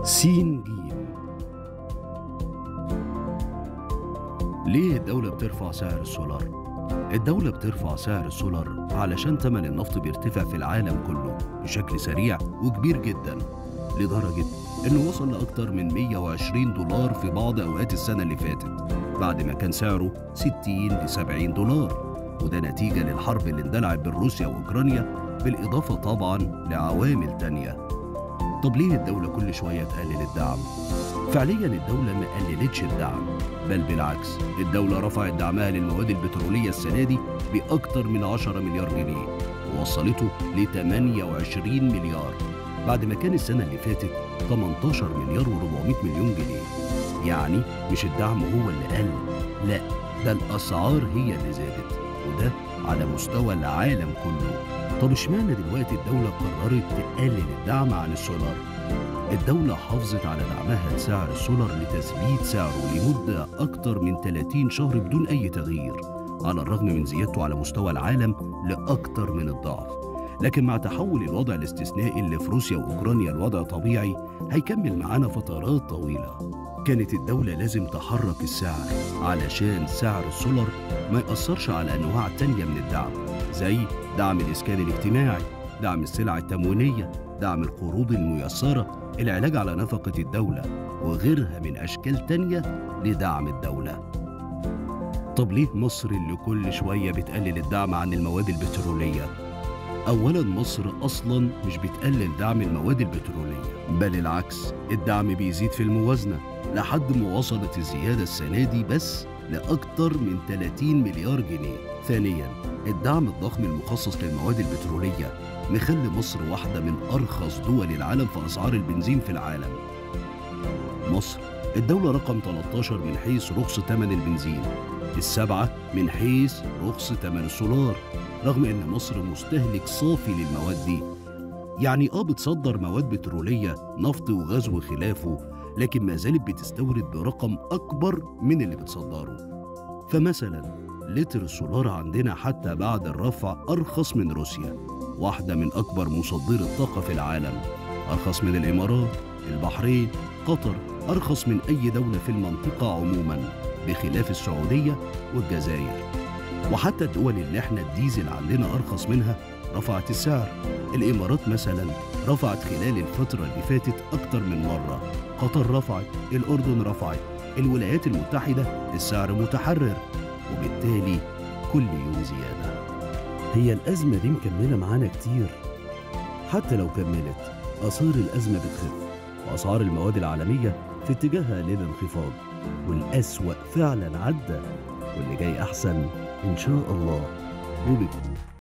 سين جيم ليه الدولة بترفع سعر السولار؟ الدولة بترفع سعر السولار علشان ثمن النفط بيرتفع في العالم كله بشكل سريع وكبير جدا لدرجة إنه وصل لأكتر من 120 دولار في بعض أوقات السنة اللي فاتت بعد ما كان سعره 60 ل 70 دولار وده نتيجة للحرب اللي اندلعت بين روسيا وأوكرانيا بالإضافة طبعا لعوامل تانية طب ليه الدولة كل شوية تقلل الدعم؟ فعليا الدولة ما قللتش الدعم بل بالعكس الدولة رفعت دعمها للمواد البترولية السنة دي بأكتر من 10 مليار جنيه ووصلته ل 28 مليار بعد ما كان السنة اللي فاتت 18 مليار و400 مليون جنيه يعني مش الدعم هو اللي قل لا ده الأسعار هي اللي زادت وده على مستوى العالم كله طب اشمعنى دلوقتي الدولة قررت تقلل الدعم عن السولار؟ الدولة حافظت على دعمها لسعر السولار لتثبيت سعره لمدة أكتر من 30 شهر بدون أي تغيير على الرغم من زيادته على مستوى العالم لأكتر من الضعف لكن مع تحول الوضع الاستثنائي اللي في روسيا وأوكرانيا لوضع طبيعي هيكمل معانا فترات طويلة كانت الدولة لازم تحرك السعر علشان سعر السولار ما يأثرش على أنواع تانية من الدعم زي دعم الإسكان الاجتماعي دعم السلع التموينية دعم القروض الميسرة العلاج على نفقة الدولة وغيرها من أشكال تانية لدعم الدولة طب ليه مصر اللي كل شوية بتقلل الدعم عن المواد البترولية؟ أولا مصر أصلا مش بتقلل دعم المواد البترولية بل العكس الدعم بيزيد في الموازنة لحد ما وصلت الزيادة السنة دي بس لأكتر من 30 مليار جنيه ثانيا الدعم الضخم المخصص للمواد البترولية مخلي مصر واحدة من أرخص دول العالم في أسعار البنزين في العالم مصر الدولة رقم 13 من حيث رخص ثمن البنزين السبعة من حيث رخص ثمن السولار رغم ان مصر مستهلك صافي للمواد دي يعني اه بتصدر مواد بترولية نفط وغاز وخلافه لكن ما زالت بتستورد برقم أكبر من اللي بتصدره فمثلا لتر السولار عندنا حتى بعد الرفع أرخص من روسيا واحدة من أكبر مصدري الطاقة في العالم أرخص من الإمارات البحرين قطر أرخص من أي دولة في المنطقة عموما بخلاف السعودية والجزائر وحتى الدول اللي احنا الديزل عندنا أرخص منها رفعت السعر الإمارات مثلا رفعت خلال الفترة اللي فاتت أكتر من مرة قطر رفعت الأردن رفعت الولايات المتحدة السعر متحرر وبالتالي كل يوم زيادة هي الأزمة دي مكملة معانا كتير حتى لو كملت آثار الأزمة بتخف وأسعار المواد العالمية في اتجاهها للانخفاض والأسوأ فعلا عدى واللي جاي أحسن إن شاء الله وبكم